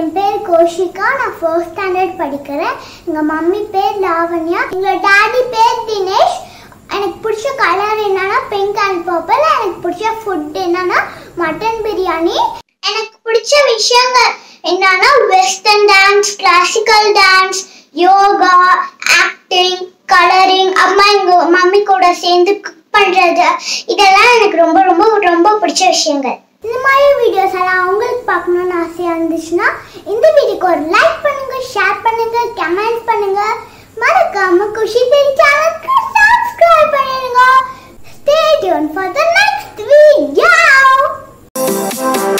என் பேர் கோஷிகா நான் first standard படிக்கிறேன் எங்கள் மம்மி பேர் லாவண்யா எங்கள் டாடி பேர் தினேஷ் எனக்கு பிடிச்ச கலர் என்னன்னா பிங்க் அண்ட் பர்பிள் எனக்கு பிடிச்ச ஃபுட் என்னன்னா மட்டன் பிரியாணி எனக்கு பிடிச்ச விஷயங்கள் என்னன்னா western dance classical dance yoga acting colouring அம்மா எங்க மம்மி கூட சேர்ந்து குக் பண்றது இதெல்லாம் எனக்கு ரொம்ப ரொம்ப ரொம்ப பிடிச்ச விஷயங்கள் இந்த மாதிரி வீடியோஸ் எல்லாம் உங்களுக்கு பார்க்கணும்னு ஆசையா இருந்துச்சுன்னா இந்த வீடியோக்கு ஒரு லைக் பண்ணுங்க ஷேர் பண்ணுங்க கமெண்ட் பண்ணுங்க மறக்காம குஷி பேர் சேனலுக்கு சப்ஸ்கிரைப் பண்ணிடுங்க stay tune for the next video